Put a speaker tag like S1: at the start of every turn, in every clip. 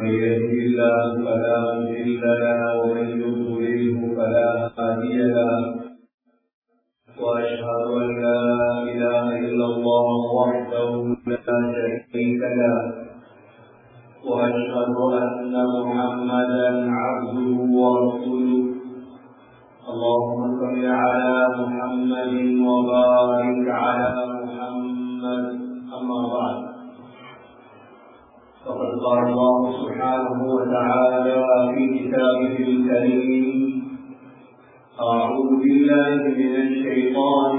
S1: يهده الله فلا مضل له ومن يضلله فلا هادي له واشهد ان لا اله الا الله وحده لا شريك له واشهد ان محمدا عبده ورسوله اللهم صل على محمد وبارك على محمد اما بعد فقد قال الله سبحانه وتعالى في كتابه الكريم أعوذ بالله من الشيطان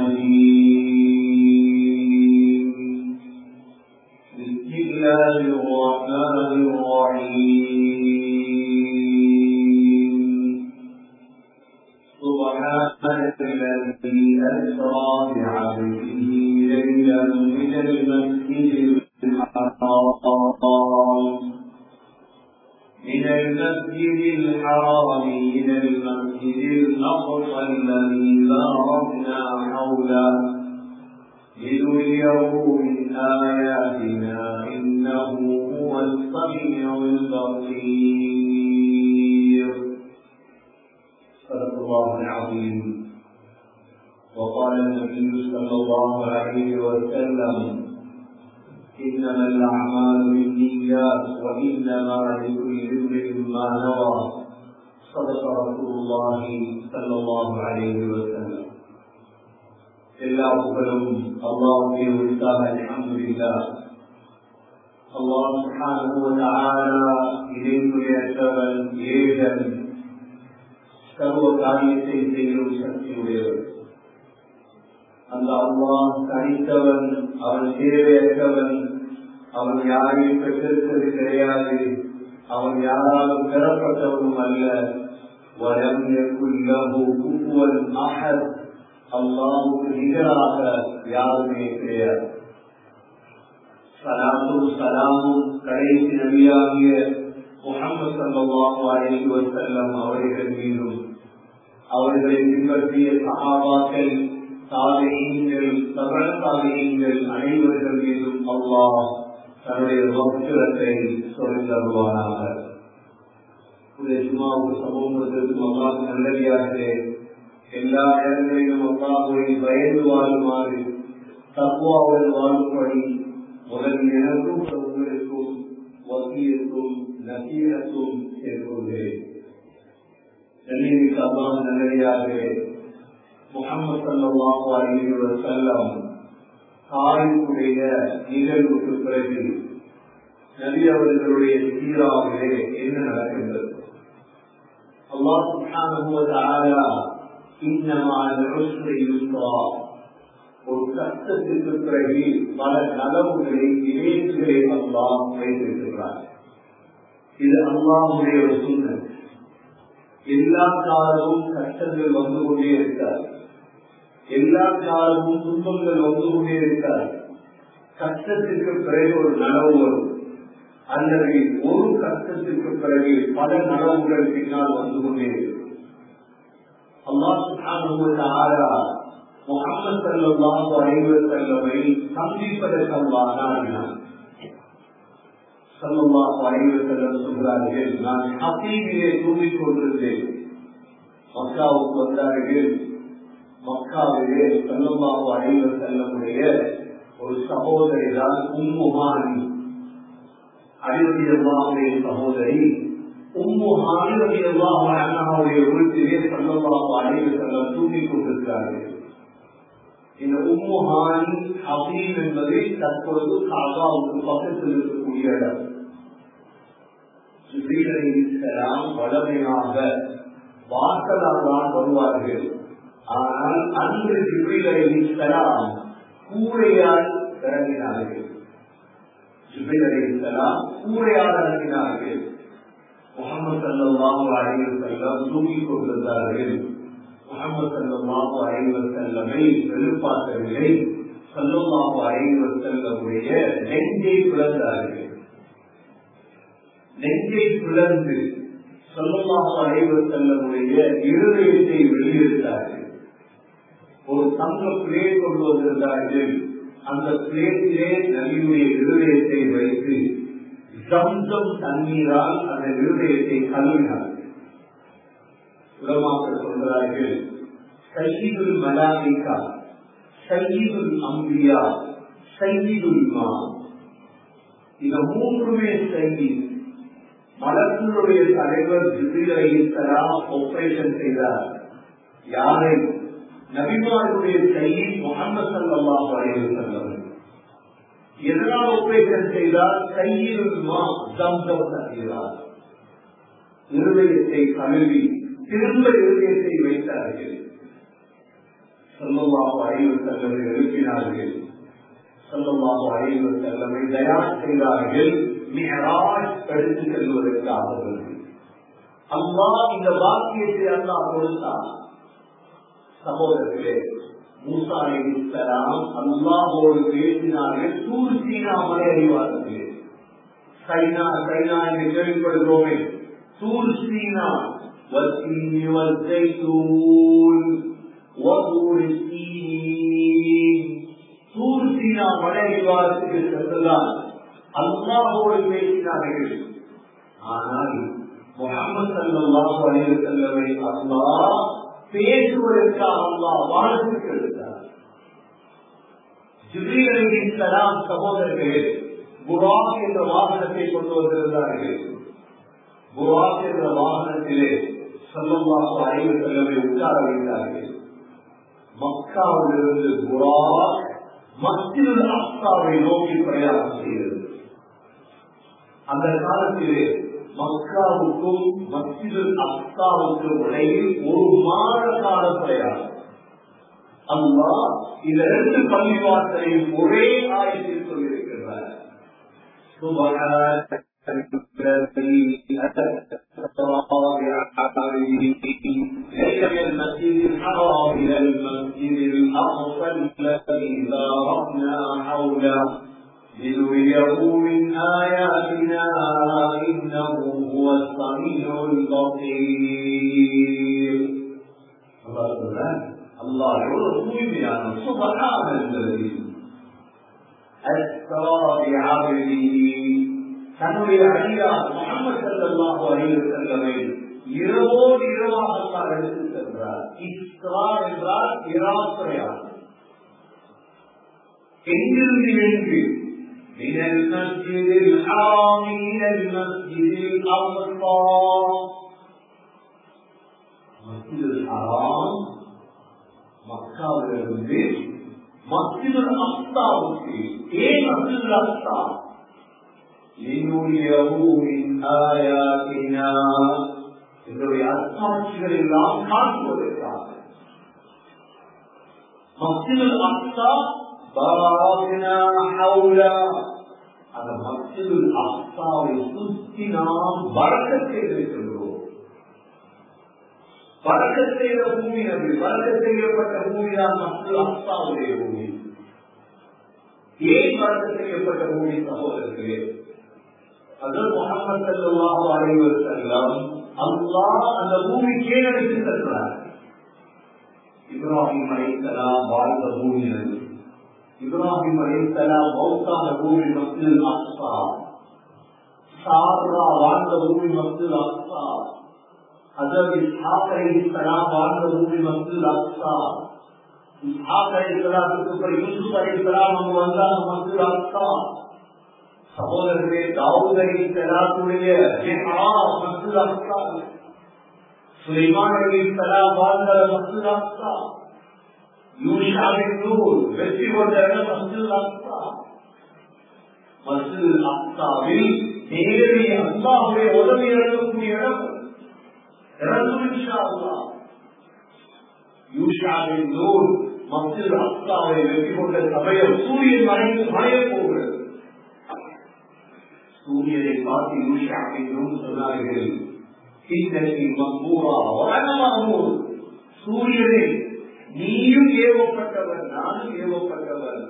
S1: الرجيم بسم الله الرحمن الرحيم سبحان الذي أسرى بعبده ليلا من المسجد الحرام من المسجد الحرام إلى المسجد الأقصى الذي باركنا حوله لنريه من آياتنا إنه هو السميع البصير صدق الله العظيم وقال النبي صلى الله عليه وسلم إنما الأعمال بالنيات وإنما لكل امرئ ما نوى صدق رسول الله صلى الله عليه وسلم எல்லா புகழும் அல்லாவுடைய உரித்தாக அல்ஹம்துலில்லா அல்லாஹ் சுப்ஹானஹு வ தஆலா இறைவனையற்றவன் ஏகன் சர்வ காரியத்தை செய்யும் சக்தியுடையவர் அந்த அல்லாஹ் தனித்தவன் அவன் தேவையற்றவன் அவன் யாரையும் பெற்றிருப்பது கிடையாது அவன் யாராலும் பெறப்பட்டவனும் அல்ல வலம் குல்லஹு குப்புவன் அஹத் அல்லாஹுக்கு நிகராக யாருமே கிடையாது சலாமும் சலாமும் கடைசி நபியாகிய முகமது சல்லாஹு அலைஹி வஸல்லம் அவர்கள் மீதும் அவர்களை பின்பற்றிய சகாபாக்கள் சாதனைகள் சகல சாதனைகள் அனைவர்கள் மீதும் அல்லாஹ் தன்னுடைய பக்தத்தை சொல்லித்தருவானாக சும்மாவுக்கு சமூகத்திற்கும் அல்லாஹ் நல்லடியாகவே எல்லா இடங்களிலும் அல்லாஹுவை பயந்து வாழுமாறு தக்குவாவில் வாழும்படி முதல் எனக்கும் உங்களுக்கும் வசியத்தும் நசீரத்தும் சேர்க்கொள்கிறேன் நன்றிமிக்க அல்லாஹ் நல்லடியாகவே முகமது சல்லாஹு அலி வசல்லம் தாய்க்குடைய நிகழ்வுக்கு பிறகு நபி அவர்களுடைய சீராவிலே என்ன நடக்கின்றது அல்லாஹ் சுப்ஹானஹு இன்னமா நுஸ்ரி யுஸ்ரா ஒரு கஷ்டத்திற்கு பிறகு பல நலவுகளை இணைப்புகளை அல்லாஹ் வைத்திருக்கிறார் இது அல்லாஹுடைய ஒரு சூழ்நிலை எல்லா காலமும் கஷ்டங்கள் வந்து கொண்டே இருக்காது எல்லா காலமும் துன்பங்கள் வந்து கொண்டே இருக்காது கஷ்டத்திற்கு பிறகு ஒரு நனவு வரும் அல்லது ஒரு கஷ்டத்திற்கு பிறகு பல நனவுகள் பின்னால் வந்து கொண்டே இருக்கும் அல்லாஹ் முகமது சல்லாஹு அலைவர் செல்லவை சந்திப்பதற்கல்லாக நாடினார் சல்லாஹு அலைவர் செல்லம் சொல்கிறார்கள் நான் ஹசீபிலே தூங்கிக் கொண்டிருந்தேன் மக்காவுக்கு வந்தார்கள் மக்காவிலே சல்லல்லாஹு அலைவர் செல்லமுடைய ஒரு சகோதரி தான் உம்முஹானி அடிவதி அல்லாவுடைய சகோதரி உம்முஹானி ரவி அல்லாஹ் அண்ணாவுடைய வீட்டிலே சல்லல்லாஹு அலைவர் செல்லம் தூங்கிக் கொண்டிருக்கிறார்கள் இந்த உம்முஹானி ஹசீம் என்பது தற்பொழுது காபாவுக்கு பக்கத்தில் இருக்கக்கூடிய இடம் ஜிபீலாம் வளமையாக வாசலால் தான் வருவார்கள் ஆனால் அன்று ஜிபீலாம் கூரையால் இறங்கினார்கள் ஜிபீலாம் கூரையால் இறங்கினார்கள் முகமது சல்லாஹு அலைவர் செல்லம் தூங்கிக் கொண்டிருந்தார்கள் முகமது சல்லாஹு அலைவர் செல்லமை வெளிப்பாட்டவில்லை சல்லாஹு அலைவர் செல்லமுடைய நெஞ்சை பிளந்தார்கள் நெஞ்சை பிளந்து சொல்லமாக அனைவர் செல்லமுடைய இருதயத்தை வெளியெடுத்தார்கள் ஒரு தங்க பிளேட் கொண்டு வந்திருந்தார்கள் அந்த பிளேட்டிலே நபியுடைய இருதயத்தை வைத்து ஜம்சம் தண்ணீரால் அந்த இருதயத்தை கழுவினார்கள் உலமாக்கள் சொல்கிறார்கள் சையீதுல் மலாமிகா சையீதுல் அம்பியா சையீதுல் மா இந்த மூன்றுமே சையீத் மலர்களுடைய தலைவர் ஜிபிரலாம் ஆபரேஷன் செய்தார் யாரை நபிமாருடைய சையீத் முகமது சல்லாஹ் அலைவர் செல்லம் எதனால் ஆபரேஷன் செய்தார் சையீதுல் மா ஜம்சம் தண்ணீரார் இருதயத்தை கழுவி திரும்ப இருதயத்தை வைத்தார்கள் சொல்லமாக அறிவு செல்லவை எழுப்பினார்கள் சொல்லமாக அறிவு செல்லவை தயார் செய்தார்கள் மிகராஜ் எடுத்து செல்வதற்காக அம்மா இந்த வாக்கியத்தை அல்லா கொடுத்தார் சகோதரர்களே மூசா அலிஸ்லாம் அல்லாஹோடு பேசினார்கள் தூர் சீனா மலை அறிவார்கள் சைனா சைனா என்று கேள்விப்படுகிறோமே தூர் சீனா والتين والزيتون وطور السين தூர் சீனா மலை விவாதத்துக்கு சென்றுதான் அல்லாஹோடு பேசினார்கள் ஆனால் முகமது சல்லாஹு அலைஹி செல்லவை அல்லாஹ் பேசுவதற்காக அல்லாஹ் வாழ்த்துக்கு எடுத்தார் ஜிப்ரீல் சலாம் சகோதரர்களே புராக் என்ற வாகனத்தை கொண்டு வந்திருந்தார்கள் புராக் என்ற வாகனத்திலே சொல்லமாக அறிவு செல்லவை உட்கார வைத்தார்கள் மக்காவிலிருந்து புராக் மத்தியில் அஸ்தாவை நோக்கி பிரயாணம் செய்தது அந்த காலத்திலே மக்காவுக்கும் மத்தியில் அஸ்தாவுக்கும் இடையில் ஒரு மாத கால பிரயாணம் அம்மா இந்த ரெண்டு பள்ளிவாசலையும் ஒரே ஆயத்தில் சொல்லியிருக்கிறார் المسجد الحرام إلى المسجد الأقصى الذي باركنا حوله لنريه من آياتنا إنه هو السميع البصير الله يقول يعني سبحان الذي أسرى بعبده தன்னுடைய அடியார் முகமது சல்லாஹு அலைஹி செல்லமை இரவோடு இரவாக அல்லாஹ் எடுத்து சென்றார் இஸ்ரா என்றால் இராத்திரையாகும் எங்கிருந்து எங்கு من المسجد الحرام إلى المسجد الأقصى مسجد الحرام மக்காவிலிருந்து மஸ்ஜிதுல் அக்ஸாவுக்கு ஏன் மஸ்ஜிதுல் அக்ஸா لنريه من آياتنا என்னுடைய அத்தாட்சிகள் எல்லாம் காட்டுவதற்காக மஸ்ஜிதுல் அக்ஸா பாரக்னா ஹவுலா அந்த மஸ்ஜிதுல் அக்ஸாவை சுற்றி நாம் பறக்கத் செய்திருக்கின்றோம் பறக்கத் செய்த பூமி அது பறக்கத் செய்யப்பட்ட பூமி தான் மஸ்ஜிதுல் அக்ஸாவுடைய பூமி ஏன் பறக்கத் செய்யப்பட்ட பூமி சகோதரர்களே அதர் முகமது சல்லாஹு அலைஹி வஸல்லம் அல்லாஹ் அந்த பூமிக்கே எடுத்து சென்றார் இப்ராஹிம் அலைஹிஸ்ஸலாம் வாழ்ந்த பூமி அது இப்ராஹிம் அலைஹிஸ்ஸலாம் மௌத்தான பூமி மஸ்ஜித் அக்ஸா சாரா வாழ்ந்த பூமி மஸ்ஜித் அக்ஸா ஹஜரத் இஸ்ஹாக் அலைஹிஸ்ஸலாம் வாழ்ந்த பூமி மஸ்ஜித் அக்ஸா இஸ்ஹாக் அலைஹிஸ்ஸலாத்துக்கு அப்புறம் யூசுப் அலைஹிஸ்ஸலாம் அங்க வந்தாங்க மஸ்ஜித் அக்ஸா சகோதரர்களே தாவூத் அலைஹிஸ்ஸலாத்துடைய மஸ்ஜித் அக்ஸா சுலைமான் அலைஹிஸ்ஸலாம் வாழ்ந்த மஸ்ஜித் அக்ஸா யூஷாவின் நூல் வெற்றி கொண்ட இடம் மஸ்ஜித் அக்ஸா மஸ்ஜித் அக்ஸாவில் நேரடி அல்லாஹுடைய உதவி இறங்கக்கூடிய இடம் இறங்கும் இன்ஷா அல்லாஹ் யூஷாவின் நூல் மஸ்ஜித் அக்ஸாவை வெற்றி கொண்ட சமயம் சூரியன் மறைந்து மறையப் போகிறது சூரியனை பார்த்து யூஷாவின் நூல் சொன்னார்கள் இன்னைக்கு மம்பூரா வரணமாகும் சூரியனை நீயும் ஏவப்பட்டவர் நானும் ஏவப்பட்டவர்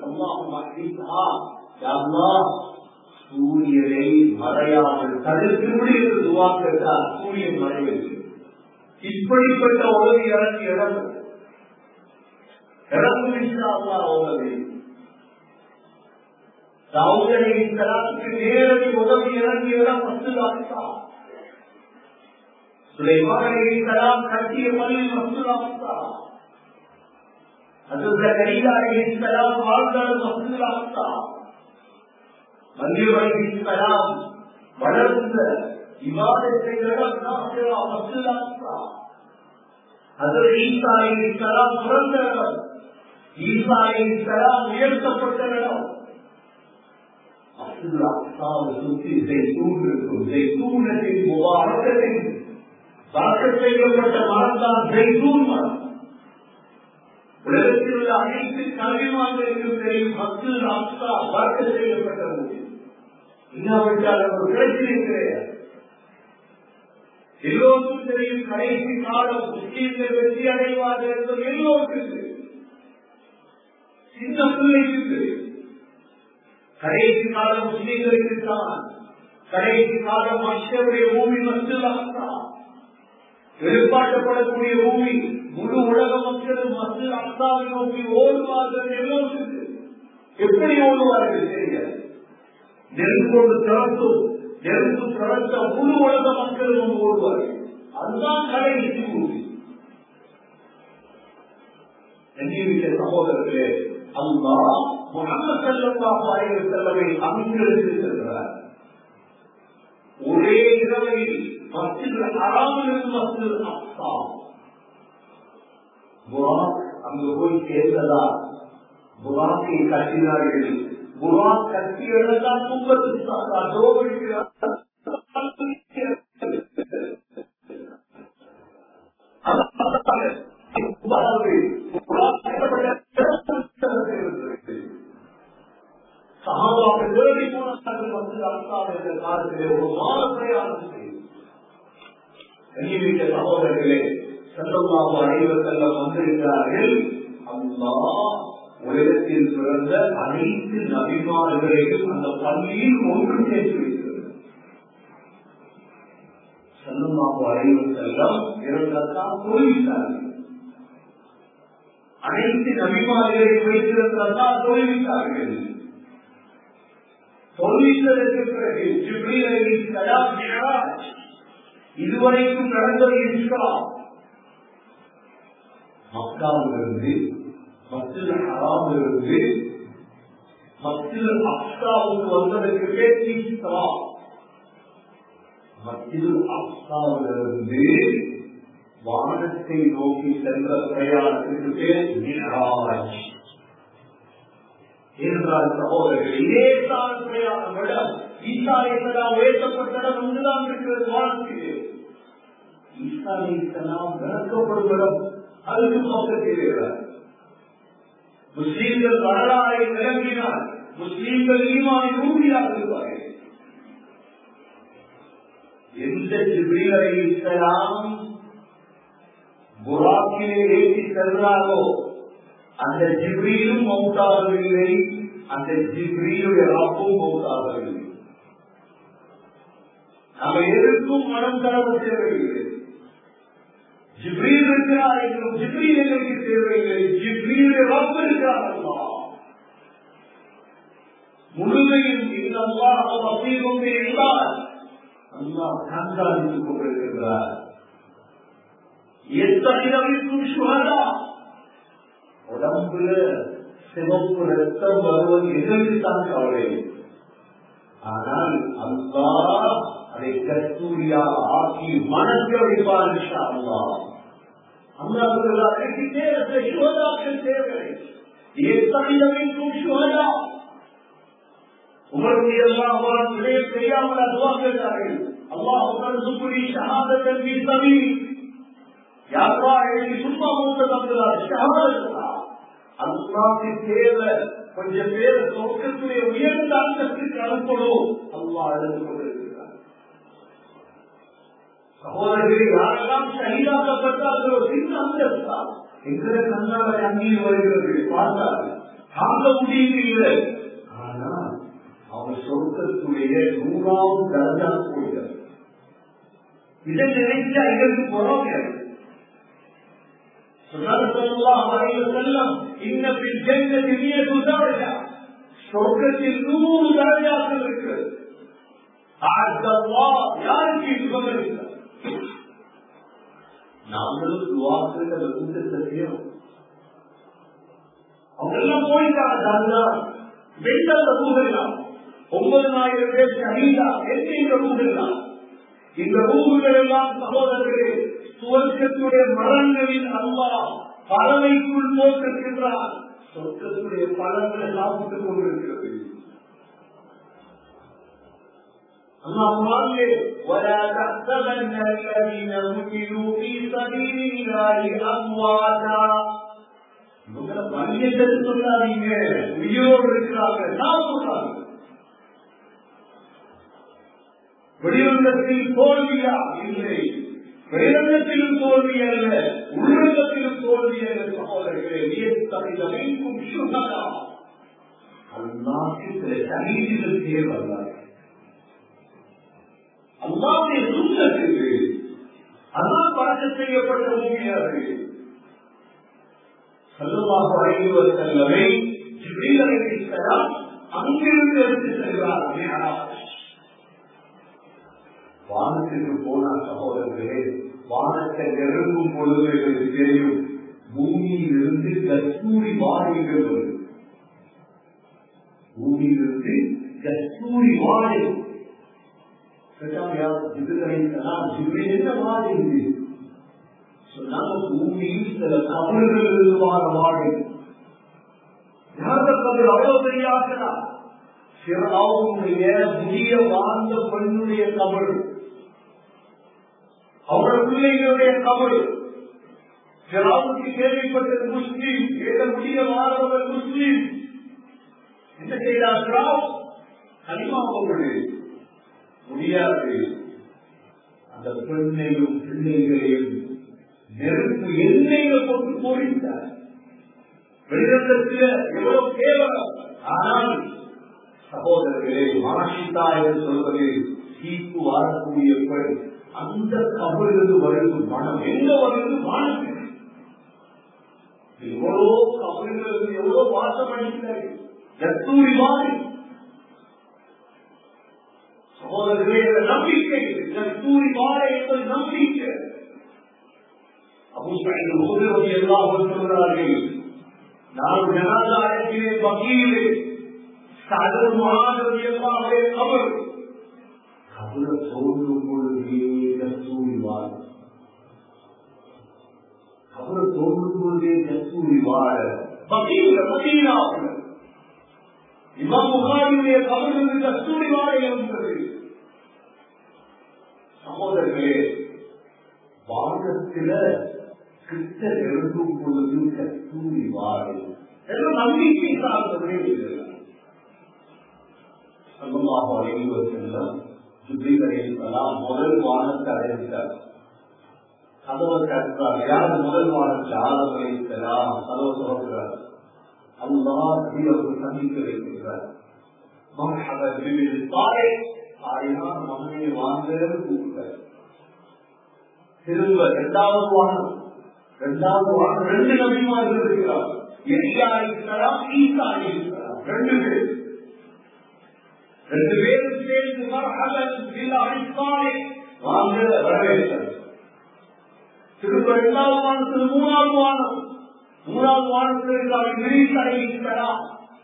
S1: அல்லாஹ் சூரியனை மறையாமல் தடுத்து முடிவு துவாக்கத்தால் சூரியன் மறைவது இப்படிப்பட்ட உதவி இறங்கி இறங்கும் இறங்கும் அல்லா உதவி தாவூதலின் தலாத்துக்கு நேரடி உதவி இறங்கிய இடம் மஸ்து அக்ஸா சுலைமானின் தலாம் கட்டிய பள்ளி மஸ்து அக்ஸா அது கரீதாரின் தலாம் வாழ்ந்தால் மஸ்து அக்ஸா மல்லிவரின் தலாம் வளர்ந்த விவாதத்தை மஸ்து அக்ஸா அது ஈசாயின் தலாம் பிறந்த இடம் ஈசாயின் தலாம் உயர்த்தப்பட்ட இடம் சுற்றி செய்தூன் இருக்கும் செய்தூனத்தின் முபாரகத்தின் தாக்கல் செய்யப்பட்ட மரம்தான் செய்தூன் மரம் உலகத்தில் உள்ள அனைத்து கல்விமான்களுக்கும் தெரியும் மக்கள் அப்சா தாக்கல் செய்யப்பட்ட போது இல்லாவிட்டால் அவர் கிடைத்திருக்கிறேன் எல்லோருக்கும் தெரியும் கடைசி காலம் முஸ்லீம்கள் வெற்றி அடைவார்கள் என்பது எல்லோருக்கும் தெரியும் சின்ன பிள்ளைக்கு தெரியும் கடைசி காலம் முஸ்லீம்களுக்கு தான் கடைசி காலம் மற்றவருடைய பூமி மஸ்தான் வெளிப்பாட்டப்படக்கூடிய பூமி முழு உலக மக்களும் மஸ்து அஸ்தாவை நோக்கி ஓடுவார்கள் எல்லோருக்கும் எப்படி ஓடுவார்கள் தெரியாது நெருங்கோடு திறந்தும் நெருங்கு திறந்த முழு உலக மக்களும் ஓடுவார்கள் அதுதான் கடைசி பூமி எண்ணிவிட்ட சகோதரர்களே அல்லா முகமது செல்லல்லாஹு அலைஹி வஸல்லமை அங்கிருக்கிறார் ஒரே இரவில் மஸ்ஜித் ஹராமிலிருந்து மஸ்ஜித் அக்ஸா புராக் அங்கு போய் சேர்ந்ததா புராக்கை கட்டினார்கள் புராக் கட்டிய இடம்தான் துன்பத்து அதோ சகாபாக்கள் தேடி போனார்கள் வந்து அர்த்தால் என்ற காலத்திலே ஒரு மாத பிரயாணம் செய்து கண்ணியமிக்க சகோதரர்களே செல்லமாக அனைவர் செல்லம் வந்திருக்கிறார்கள் அம்மா உலகத்தில் பிறந்த அனைத்து நபிமார்களையும் அந்த பள்ளியில் ஒன்று சேர்த்து வைக்கிறது செல்லமாக அனைவர் செல்லம் இறந்ததான் தொழில்விட்டார்கள் அனைத்து நபிமார்களை வைத்திருந்ததான் தொழில்விட்டார்கள் தொழில்தற்கு பிறகு ஜிப்ரீல் கலாம் மிஹராஜ் இதுவரைக்கும் நடந்தது இஸ்லாம் மக்காவிலிருந்து மத்திய ஹராமிலிருந்து மத்திய அப்சாவுக்கு வந்ததற்கு பேர் இஸ்லாம் மத்திய அப்சாவிலிருந்து வானத்தை நோக்கி சென்ற பிரயாணத்திற்கு பேர் மிஹராஜ் என்றால் சகோதரர்கள் இதே தான் பிரயாணம் விட ஈசா என்பதால் உயர்த்தப்பட்ட இடம் ஒன்றுதான் இருக்கிறது வானத்திலே ஈசா இஸ்லாம் விளக்கப்படும் இடம் அதுக்கு பக்கத்தில் முஸ்லீம்கள் வரலாறை விளங்கினால் முஸ்லீம்கள் ஈமானை உறுதியாக இருப்பார்கள் எந்த ஜிபிரீலை இஸ்லாம் புராக்கிலே ஏற்றி செல்றாரோ அந்த ஜிப்ரீலும் மௌத்தாகவில்லை அந்த ஜிப்ரீலுடைய ரப்பும் மௌத்தாகவில்லை நம்ம எதற்கும் மனம் தரவு தேவையில்லை ஜிப்ரீல் இருக்கிறார் என்றும் ஜிப்ரீல் எங்களுக்கு தேவையில்லை ஜிப்ரீலுடைய ரப்பு இருக்கிறார் முழுமையும் இல்லல்லா வசீகம் இருந்தால் அல்லாஹ் கண்காணித்துக் கொண்டிருக்கிறார் எத்தகையவிற்கும் சுகதா உடம்புல சிவப்பு ரத்தம் வருவது எதற்கு தான் கவலை ஆனால் அல்லா அதை கஸ்தூரியா ஆக்கி மனக்க வைப்பார் அல்லா அல்லாஹ் அதற்கு தேவை சுகதாக்கள் தேவை எத்தகையவிற்கும் சுகதா உமருக்கு எல்லாம் விடயம் தெரியாமல் அதுவா கேட்டார்கள் அல்லாஹ் உங்கள் சுக்குரி ஷஹாதத்தன் மீ சமீ யாரா எழுதி சும்மா மூத்த தந்துறார் ஷஹாதத்தா அல்லாவுக்கு தேவை கொஞ்சம் பேர் சொர்க்கத்துடைய உயர்ந்த அந்தத்திற்கு அனுப்பணும் அல்லா எழுந்து கொண்டிருக்கிறார் சகோதரர்கள் யாரெல்லாம் சகிதாக்கப்பட்டார்கள் ஒரு சின்ன அந்தஸ்தா எங்களை கண்ணால அங்கீர் வருகிறது பார்த்தார்கள் தாங்க முடியவில்லை ஆனால் அவர் சொர்க்கத்துடைய நூறாவது தரஜா போகிறார் இதை நினைச்சா இதற்கு பொறாமை சொன்னார் சொல்லலாம் அவரையில் செல்லம் இன்ன பின் ஜென்மத்தில் நீ துதாரஜா சொர்க்கத்தில் நூறு தரஜாக்கள் இருக்கிறது யாருக்கு சுகமளித்தார் நாங்களும் துவாக்கள் அந்த கூட்டத்தை செய்யணும் அவங்க எல்லாம் போயிட்டாங்க வெண்டல்ல ரூபெல்லாம் ஒன்பதாயிரம் பேர் ஷஹீதா எத்தனை ரூபெல்லாம் இந்த ரூபுகள் எல்லாம் சகோதரர்களே சுவர்க்கத்துடைய மரங்களில் அல்லா பறவைக்குள் போட்டிருக்கின்றார் சொர்க்கத்துடைய பழங்களை சாப்பிட்டுக் கொண்டிருக்கிறது اللهم ولا تحسبن الذين قتلوا في سبيل الله امواتا இவங்களை மனிதர்கள் சொல்லாதீங்க உயிரோடு இருக்கிறாங்க நான் சொல்றாங்க வெளியுறகத்தில் தோல்வியா இல்லை வெளிரங்கத்திலும் தோல்வி அல்ல உள்ளங்கத்திலும் தோல்வி அல்ல சகோதரர்களே வியத்தமிழமைக்கும் சுகதா அல்லாக்கு சில சமீதிகள் தேர்வல்லார்கள் அல்லாவுடைய சுந்தத்துக்கு அதான் பழக்க செய்யப்பட்ட பூமியாது செல்லுமாக அழைவர் செல்லவை அங்கிருந்து எடுத்து செல்கிறார் வானத்திற்கு போன சகோதரர்களே வானத்தை நெருங்கும் பொழுது எங்களுக்கு தெரியும் பூமியிலிருந்து கஸ்தூரி வாழைகள் வரும் பூமியிலிருந்து கஸ்தூரி வாழை என்ன வாழை இது சொன்னாங்க பூமியில் சில கபல்கள் இருவான வாழை கபல் அவ்வளவு பெரிய ஆசனா சிறாவுடைய புதிய வாழ்ந்த பெண்ணுடைய கபல் அவருடைய பிள்ளைகளுடைய கபல் சிறாவுக்கு கேள்விப்பட்டது முஸ்லீம் ஏத முடிய வாழ்ந்தவர் முஸ்லீம் என்ன செய்தார் சிறாவ் கனிமாவோடு முடியாது அந்த பெண்ணையும் பிள்ளைகளையும் நெருப்பு எண்ணெய்கள் கொண்டு போரிட்டார் வெளிரங்கத்தில் எவ்வளவு கேவலம் ஆனால் சகோதரர்களே மாஷிதா என்று சொல்வது சீப்பு வாழக்கூடிய பெண் அந்த கபலிருந்து வருது மனம் எங்க வருது மனது எவ்வளோ கபலிலிருந்து எவ்வளோ வாசம் அளிக்கிறார்கள் கத்தூரி மாதிரி சகோதரர்களே இந்த நம்பிக்கை கத்தூரி மாலை என்பது நம்பிக்கை அபுசாயிகள் எல்லாம் சொல்கிறார்கள் நான் ஜனாதா அழைக்கிறேன் வக்கீலே சதர் மகாதவி எல்லாம் அவர் கபல தோன்றும் பொழுதே கஸ்தூரி வாழ கபல தோன்றும் பொழுதே கஸ்தூரி வாழ வக்கீல வக்கீலாக இமாம் புகாரியுடைய கபலிருந்து கஸ்தூரி வாழ இருந்தது சகோதரர்களே வானத்தில கிட்ட நெருங்கும் பொழுது கஸ்தூரி வாழை எல்லாம் நம்பிக்கை சார்ந்தவரே சல்லல்லாஹு அலைஹி வஸல்லம் ஜிப்ரீல் அலைஹிஸ்ஸலாம் முதல் வானத்தை அடைந்தார் கதவை கற்றார் யார் முதல் வானத்தில் ஆதம் அலைஹிஸ்ஸலாம் கதவை திறக்கிறார் அல்லாஹ் நபியவர்கள் சந்திக்க வைக்கிறார் மஹமது ஜிப்ரீல் தாரே தாரினா மகனை வாங்கன்னு கூப்பிட்டார் திரும்ப இரண்டாவது வானம் இரண்டாவது வானம் ரெண்டு நபிமார்கள் இருக்கிறார் எலியா அலைஹிஸ்ஸலாம் ஈசா அலைஹிஸ்ஸலாம் ரெண்டு பேர் ரெண்டு பேரும் சேர்ந்து மரஹலன் அடித்தானே வாங்க வரவேற்றார் திரும்ப இரண்டாவது வானத்தில் மூணாவது வானம் மூணாவது வானத்தில் இருக்கிறார் விரிசடைகிறார்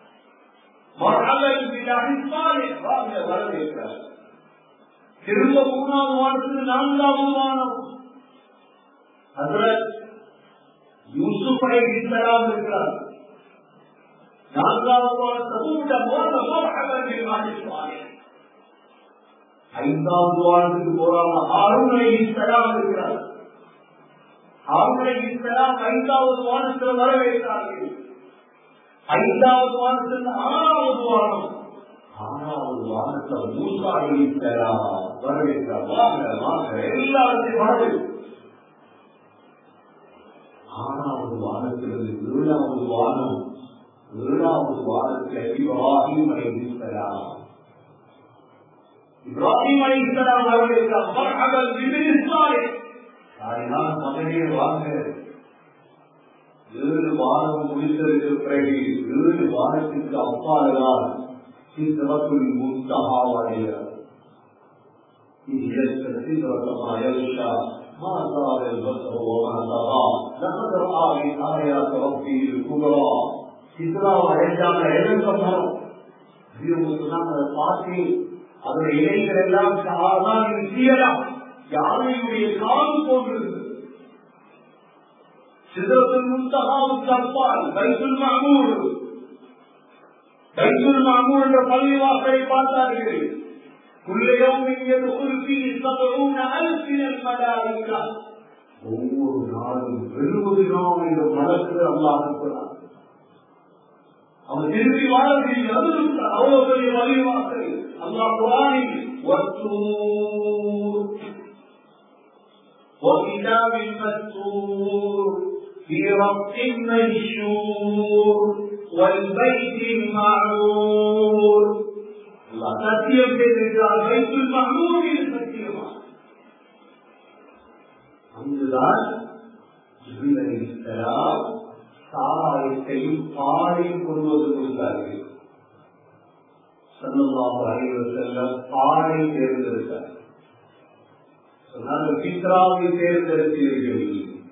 S1: மரஹலன் அடித்தானே வாங்க வரவேற்றார் திரும்ப மூணாவது வானத்தில் நான்காவது வானம் அதில் யூசுப் அலைஹிஸ்ஸலாம் இருக்கிறார் ஐந்தாவது வாழ்ந்துக்கு போறாங்க ஆறுமலை ஈஸ்வராம் இருக்கிறார் ஆறுமலை ஈஸ்வராம் ஐந்தாவது வானத்தில் வரவேற்றார்கள் ஐந்தாவது வானத்தில் ஆறாவது வானம் ஆறாவது வானத்தில் மூசா ஈஸ்வராம் வரவேற்றார் வாங்க வாங்க எல்லாத்தையும் வரவேற்று ஆறாவது வானத்திலிருந்து ஏழாவது வானம் ஏழாவது வாரத்தில் இப்ராஹிம் அலைஹிஸ்ஸலாம் இப்ராஹிம் அலைஹிஸ்ஸலாம் அவர்களுக்கு மர்ஹபல் பிபின் இஸ்மாயில் நான் மகனே வாங்க ஏழு வாரம் முடித்ததற்கு பிறகு ஏழு வாரத்திற்கு அப்பால்தான் சித்திரத்துள் முத்தகாவுடைய இது ஏற்ற சித்திரத்தமா எழுஷா ما زال البصر وما طغى لقد راى من ايات ربه الكبرى சித்ராவை அடைஞ்சாங்க இழந்தோம் சொன்னாங்க பார்த்து அதோட இலைகள் எல்லாம் சாதாரண செய்யலாம் யானையுடைய காது போன்றது சிதறத்தில் முத்தகாவுக்கு அப்பால் பைசுல் மாமூர் பைசுல் மாமூர் என்ற பள்ளி வாசலை பார்த்தார்கள் குள்ளையும் ஒவ்வொரு நாளும் எழுபதினாயிரம் மலக்கு அல்லாஹ் இருக்கிறார் அவன் திருப்பி வாழவில்லை அவ்வளவு பெரிய வழிவாசல் அல்லா குரானில் وكتاب مسطور في رق منشور والبيت المعمور الله سத்தியம் செய்திருக்கிறார் பைத்துல் மஹமூரில் சத்தியமா அங்குதான் ஜிபில் அலிஸ்லாம் சாராயத்தையும் பாலையும் கொள்வது கொடுத்தார்கள் சல்லல்லாஹு அலைஹி வஸல்லம் பாலை தேர்ந்தெடுத்தார் சொன்னார்கள் பித்ராவை தேர்ந்தெடுத்தீர்கள்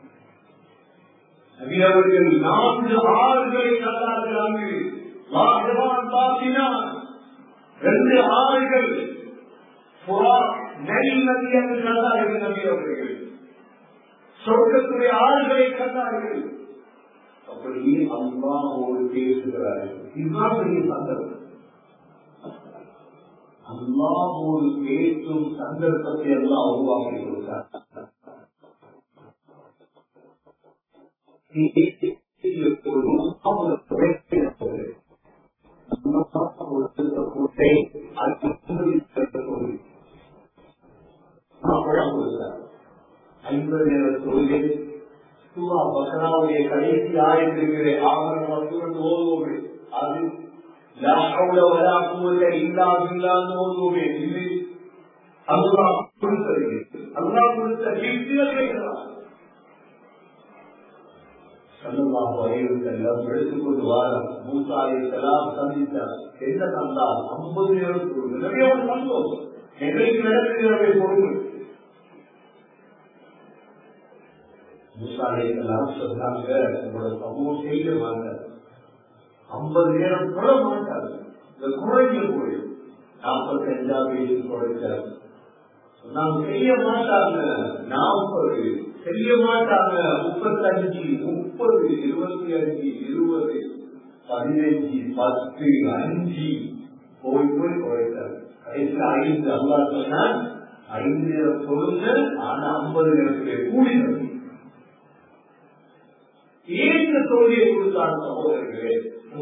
S1: நபி அவர்கள் நான்கு ஆறுகளை கண்டார்கள் அங்கு வாகவான் பாசினான் ரெண்டு ஆறுகள் புறா நெல் நதி என்று கண்டார்கள் நபி அவர்கள் சொர்க்கத்துடைய ஆறுகளை கண்டார்கள் அப்படியே அல்லாஹோடு பேசுகிறார்கள் இதுதான் பெரிய சந்தர்ப்பம் அல்லாஹோடு பேசும் சந்தர்ப்பத்தை எல்லாம் உருவாக்கி கொடுத்தார் ஐம்பது நேர தொழிலை சூரா பக்ராவுடைய கடைசி ஆயத்திற்கிறே ஆகரம் வந்து ஓதுவோமே அது لا حول ولا قوة إلا بالله ஓதுவோமே இது அல்லாஹ் கொடுத்தது அல்லாஹ் கொடுத்த கிஃப்ட்கள் கேட்கிறார் சல்லல்லாஹு அலைஹி வஸல்லம் எடுத்துக்கொண்டு வாரம் மூசா அலைஹிஸ்ஸலாம் சந்தித்தார் என்ன தந்தார் 50 நேரம் நிறைய சந்தோஷம் எங்களுக்கு நடக்கிறவை பொருள் மூசா அலைஹிஸ்ஸலாம் சொன்னாங்க உங்களோட சமூகம் செய்ய மாட்டார் ஐம்பது நேரம் கூட மாட்டார் இந்த குறைஞ்ச போய் நாற்பத்தி அஞ்சா வயசு குறைச்சார் நாம் செய்ய மாட்டாங்க நாற்பது செய்ய மாட்டாங்க முப்பத்தஞ்சு முப்பது இருபத்தி அஞ்சு இருபது பதினஞ்சு பத்து அஞ்சு போய் போய் குறைத்தார் கடைசி ஐந்து அல்லா சொன்னா ஐந்து நேரம் சொல்லுங்க ஆனா ஐம்பது நேரத்திலே கூடி ஏன் தோல்வியை கொடுத்தார் சகோதரர்களே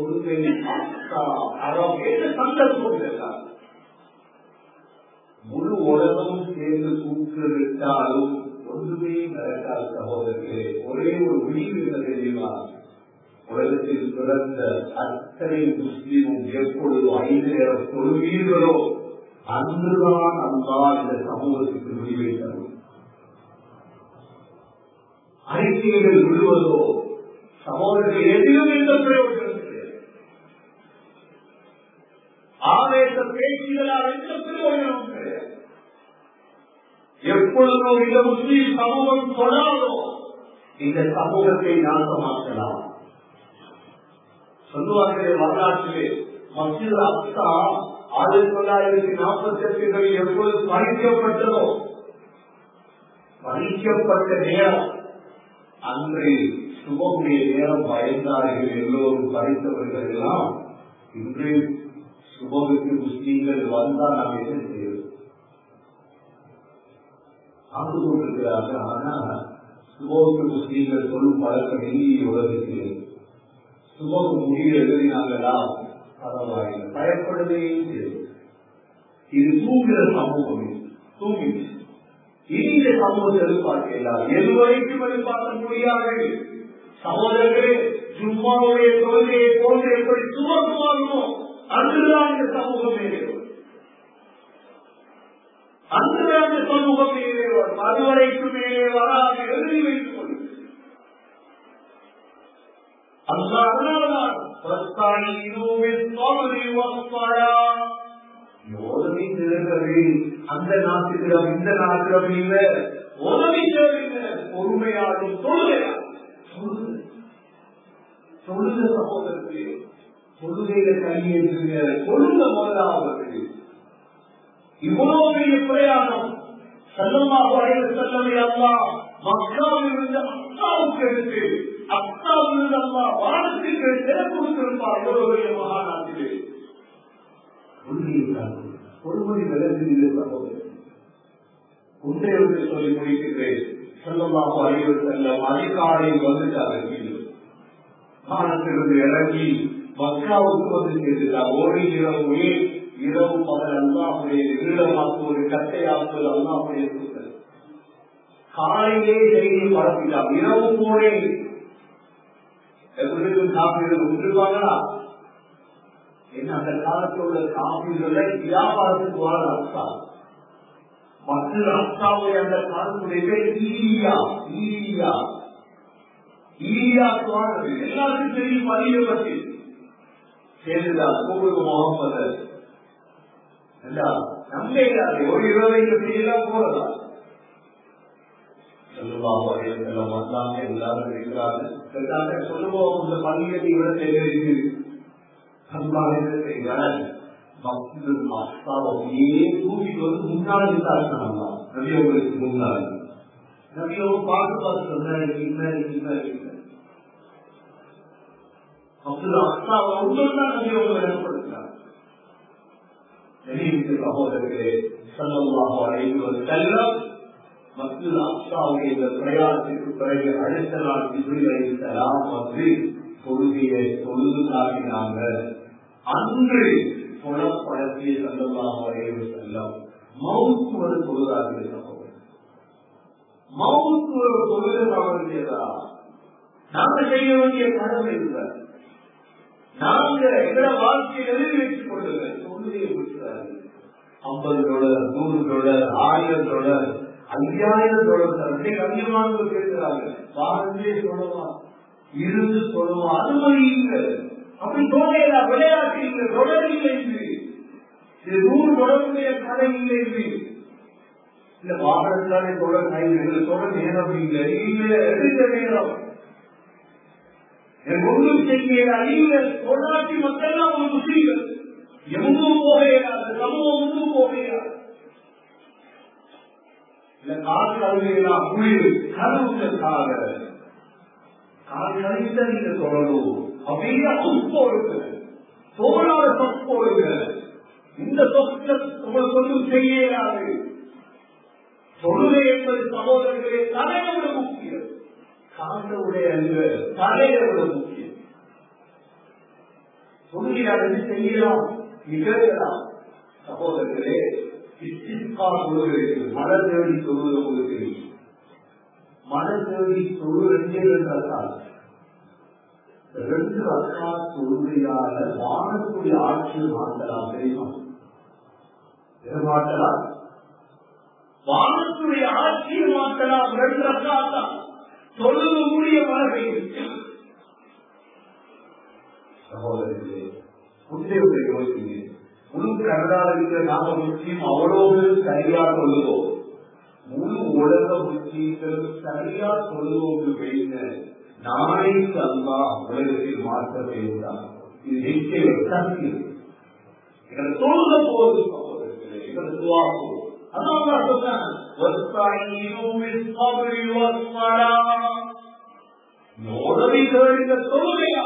S1: முழு உலகம் சேர்ந்து கூப்பிட்டாலும் ஒன்றுமே நடக்காத சகோதரர்களே ஒரே ஒரு முடிவு என்ன தெரியுமா உலகத்தில் பிறந்த அத்தனை முஸ்லீமும் எப்பொழுது ஐந்து நேரம் சொல்வீர்களோ அன்றுதான் அல்லா இந்த சமூகத்துக்கு முடிவை தரும் அறிக்கைகள் விடுவதோ சகோதரர்கள் எதிலும் எந்த பிரயோஜனம் ஆவேச பேச்சுகளால் எந்த பிரயோஜனம் கிடையாது எப்பொழுதோ இந்த முஸ்லீம் சமூகம் தொடாதோ இந்த சமூகத்தை நாசமாக்கலாம் சொல்லுவார்களே வரலாற்றிலே மசித அப்சா ஆயிரத்தி தொள்ளாயிரத்தி நாற்பத்தி எட்டுகளில் எப்பொழுது பறிக்கப்பட்டதோ பறிக்கப்பட்ட நேரம் அன்று சுபமுடைய நேரம் பயந்தார்கள் எல்லோரும் பறித்தவர்கள் எல்லாம் இன்று சுபமுக்கு முஸ்லீம்கள் வந்தால் நாம் என்ன செய்வது அங்கு கொண்டிருக்கிறார்கள் ஆனா சுபமுக்கு முஸ்லீம்கள் சொல்லும் பழக்கம் இந்திய உலகத்தில் சுபகு முடிவு எழுதினாங்களா பரவாயில்லை பயப்படவே இது தூங்குகிற சமூகம் தூங்கிச்சு இனி இந்த சமூகத்தை எதிர்பார்க்கலாம் எதுவரைக்கும் எதிர்பார்க்க முடியாது சகோதரர்களே சும்மாவுடைய தொழிலை போன்று எப்படி சுமக்குவார்களோ அன்றுதான் இந்த சமூகம் மேலே அன்றுதான் இந்த சமூகம் மேலே வரும் அதுவரைக்கும் மேலே வராது எழுதி வைத்துக் கொள்ளுங்கள் அல்லாஹ் உதவி தேடுறது அந்த நாட்டுக்கிடம் இந்த நாட்டிடம் இல்ல உதவி தேடுங்க பொறுமையாடும் தொழுகையா சொல்லுங்க சகோதரர்களே தொழுகையில கையேற்றுங்க சொல்லுங்க முதலாவது இவ்வளவு பெரிய பிரயாணம் செல்லமாக அழைத்து செல்லவே அல்லா மக்காவில் இருந்த அத்தாவுக்கு எடுத்து அத்தாவில் இருந்த அல்லா வானத்துக்கு திறந்து கொடுத்திருப்பார் எவ்வளவு பெரிய மகாநாட்டிலே பொறுமொழி விளக்குகிறது சகோதரர் ஒன்றே ஒன்று சொல்லி முடிக்கின்றேன் செல்லமாக அழைத்து செல்லம் அதிகாலை வந்துட்டார்கள் வானத்திலிருந்து இறங்கி மக்காவுக்கு வந்து சேர்ந்துட்டார் ஒரு இரவு இரவு பகல் அல்லாவுடைய நீளமாக்கு ஒரு கட்டையாக்குவது அல்லாவுடைய சுத்தல் காலையிலே செய்தி பரப்பிட்டார் இரவு போனே எவருக்கும் காப்பீடு விட்டுருவாங்களா என்ன அந்த காலத்தில் உள்ள காப்பீடுகளை வியாபாரத்துக்கு வர அர்த்தா மற்ற அர்த்தாவுடைய அந்த காலத்துடைய பேர் ஈரியா ஈரியா ஈரியாக்கு வாழ்றது எல்லாருக்கும் தெரியும் அறிவை பற்றி சேர்ந்தா கோவிலுக்கு முகமது நம்பிக்கையாரு ஒரு இருபது செய்யலாம் போறதா எல்லாரும் இருக்கிறார்கள் சொல்லுவோம் இந்த பள்ளியை விட செய்கிறது தூக்கிட்டு வந்து முன்னாள் இருந்தாங்க நபியோங்களுக்கு முன்னாள் நபியோ பார்த்து பார்த்து சொன்னாரு இன்னும் இன்னும் அப்துல்லா அஸ்தாவை ஒன்றுதான் நபியோக ஏற்படுத்தினார் சகோதரர்களே சல்லல்லாஹு அலைஹி வஸல்லம் மஸ்ஜித் அக்ஸாவுடைய இந்த பிரயாணத்திற்கு பிறகு அடுத்த நாள் ஜிப்ரீல் அலைஹிஸ்ஸலாம் வந்து தொழுகையை தொழுது காட்டினாங்க அன்று புலப்படத்தில் சல்லல்லாஹு அலைஹி வஸல்லம் மவுத்து ஒரு தொழுதார்கள் சகோதரர் மவுத்து ஒரு தொழுது அவர்களுடையதா நாங்க செய்ய வேண்டிய கடமை இல்லை நாங்க எங்கள வாழ்க்கையை எழுதி வைத்துக் கொள்ளுங்க தொழுகையை விட்டுறாரு ஐம்பது டாலர் நூறு டாலர் ஆயிரம் டாலர் ஐயாயிரம் டாலர் தரத்தை அதிகமாக கேட்கிறாங்க வாரத்திலே சொல்லலாம் இருந்து சொல்லலாம் அனுமதி இல்லை அப்படி தோழையா விளையாட்டு இல்லை தொடர் இல்லை இது இது நூறு தொடர்புடைய கதை இல்லை இது இந்த வாகனத்தானே தொடர் கைது தொடர் நேரம் இல்லை இல்லை எடுத்த நேரம் ஒன்றும் செய்ய அறிவியல் பொருளாட்சி மக்கள் ஒரு முஸ்லீம்கள் எங்கும் போகையாது சமூகம் ஒன்றும் போகையாது இல்ல கால் கழுவியெல்லாம் குளிர் கருவுக்காக கால் கழுவித்த நீங்க சொல்லணும் அப்படியே சொற்போடுங்க தோளாத சொற்போடுங்க இந்த சொற்க உங்களுக்கு ஒன்றும் செய்யாது தொழுகை என்பது சகோதரர்களே தலையோட முக்கியம் காண்டவுடைய அல்ல தலையோட முக்கியம் சொல்கிறார் செய்யலாம் நிகழலாம் சகோதரர்களே இஸ்திஸ்கா தொழுகிறது மன தேடி தொழுவது உங்களுக்கு தெரியும் மன தேடி தொழுவது என்றால் ரெண்டு அக்கா தொழுகையால வானக்கூடிய ஆட்சியை மாற்றலாம் தெரியுமா மாற்றலாம் வானத்துடைய ஆட்சியை மாற்றலாம் ரெண்டு அக்கா தான் தொழுது கூடிய மனதை சகோதரர்களே முந்தைய யோசிங்க முழு கனடாவில் இருக்கிற நாம முஸ்லீம் அவ்வளவு சரியா சொல்லுவோம் முழு உலக முஸ்லீம்கள் சரியா சொல்லுவோம் வைங்க நாளைக்கு அல்லா உலகத்தில் மாற்ற வேண்டாம் இது நிச்சயம் சத்தியம் எங்களை சொல்ல போது சகோதரர்களே எங்களை துவாக்கும் அதான் சொன்னேன் உதவி கேளுங்க சொல்லுகையா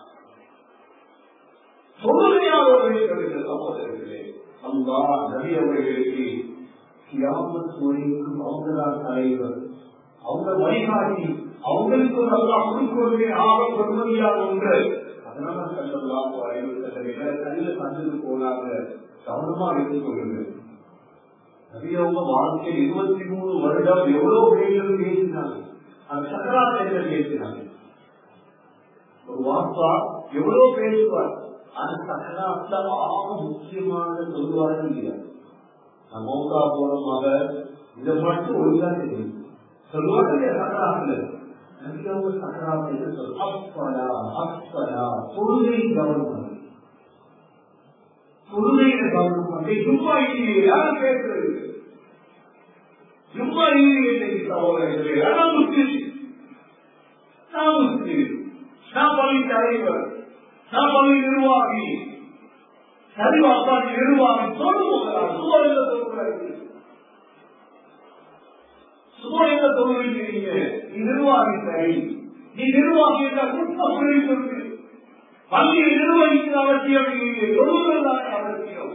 S1: சொல்லுகையா உதவி கேளுங்க சகோதரர்களே அல்லா நபி அவர்களுக்கு கியாமத் வரைக்கும் அவங்கதான் தலைவர் அவங்க வழிகாட்டி அவங்களுக்கு ஒரு அல்லா குறிக்கோளே ஆக பெருமதியாக ஒன்று அதனால சொல்லலாம் கையில் கண்டு போனாங்க கவனமா எடுத்துக் கொள்ளுங்க நபியவங்க வாழ்க்கை இருபத்தி மூணு வருடம் எவ்வளவு பேர்கள் பேசினாங்க அந்த சக்கராத்திரங்கள் பேசினாங்க ஒரு வாப்பா எவ்வளவு பேசுவார் அந்த சக்கராத்துல ஆக முக்கியமான சொல்லுவார்கள் இல்லையா நான் மௌகா போனமாக இதை மட்டும் ஒழுங்கா தெரியும் சொல்லுவாங்க இல்லையா சக்கராத்துல நபியாவு சக்கராத்தை சொல் அப்பலா அப்பலா பொருளை கவனம் பொருளையில கவனம் பண்ணி சும்மா இல்லையே யார் கேட்கிறது சும்மா இல்லையே சகோதரர்களே அதான் முஸ்லீம் நான் முஸ்லீம் நான் பள்ளி தலைவர் நான் பள்ளி நிர்வாகி சரிவாக்காடி நிர்வாகி சொல்லுவோம் சுவரில் சொல்லுவாங்க சுவரில் சொல்லுவீங்க நீ நிர்வாகி சரி நீ நிர்வாகி என்ற குற்றம் சொல்லி பள்ளியை நிர்வகிக்கிற அவசியம் இல்லை சொல்லுவதுதான் அவசியம்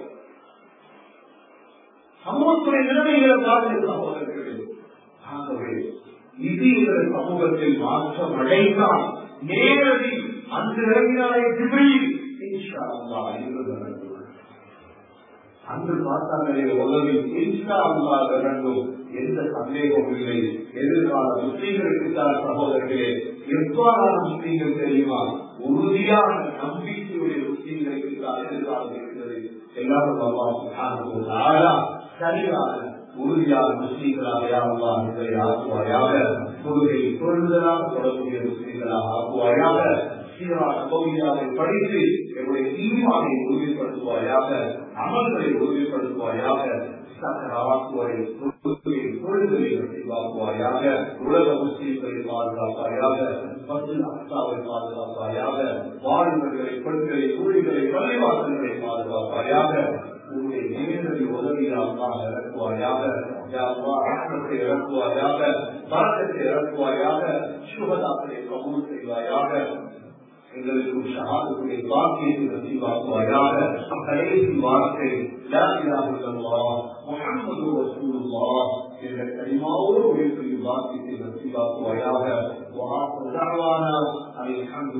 S1: சமூகத்துடைய நிலைமைகளை பார்த்து சகோதரர்களே ஆகவே இது இந்த சமூகத்தில் மாற்றம் அடைந்தால் நேரடி அந்த இறங்கினாலே திபிரில் இன்ஷா அல்லாஹ் என்று நடக்கும் அன்று பார்த்தாங்களே உலகி இன்ஷா அல்லாஹ் வேண்டும் எந்த சந்தேகமும் இல்லை எதிர்கால முஸ்லீம்களுக்கு தான் சகோதரர்களே எவ்வாறான முஸ்லீம்கள் தெரியுமா உறுதியான நம்பிக்கையுடைய முஸ்லீம்களுக்கு தான் எதிர்காலம் இருக்கிறது எல்லாரும் அல்லாஹ் சரியான உறுதியான முஸ்லீம்களாக யாரெல்லாம் இதை ஆக்குவாயாக கொள்கை பொருள்களாக தொடர்புடைய முஸ்லீம்களாக ஆக்குவாயாக சீரான கோவிலாவை படித்து என்னுடைய ஈமானை உறுதிப்படுத்துவாயாக அமல்களை உறுதிப்படுத்துவாயாக பாதுகாப்பாயாக உலக முஸ்லீம்களை பாதுகாப்பாயாக பத்தில் அக்சாவை பாதுகாப்பாயாக வாழ்வுகளை பெண்களை ஊழிகளை பள்ளிவாசல்களை பாதுகாப்பாயாக உன்னுடைய நேரடி உதவியாக இறக்குவாயாக அகத்தை இறக்குவாயாக பழக்கத்தை இறக்குவாயாக சுகதாக்களை கபூல் செய்வாயாக எங்களுக்கு ஷஹாதுடைய பாக்கியத்தை நசீவாக்குவாயாக கடைசி வார்த்தை லா இலாஹ இல்லல்லாஹ் முஹம்மது ரசூலுல்லாஹ் என்ற கலிமாவோடு உயர்த்திய பாக்கியத்தை நசீவாக்குவாயாக وآخر دعوانا أن الحمد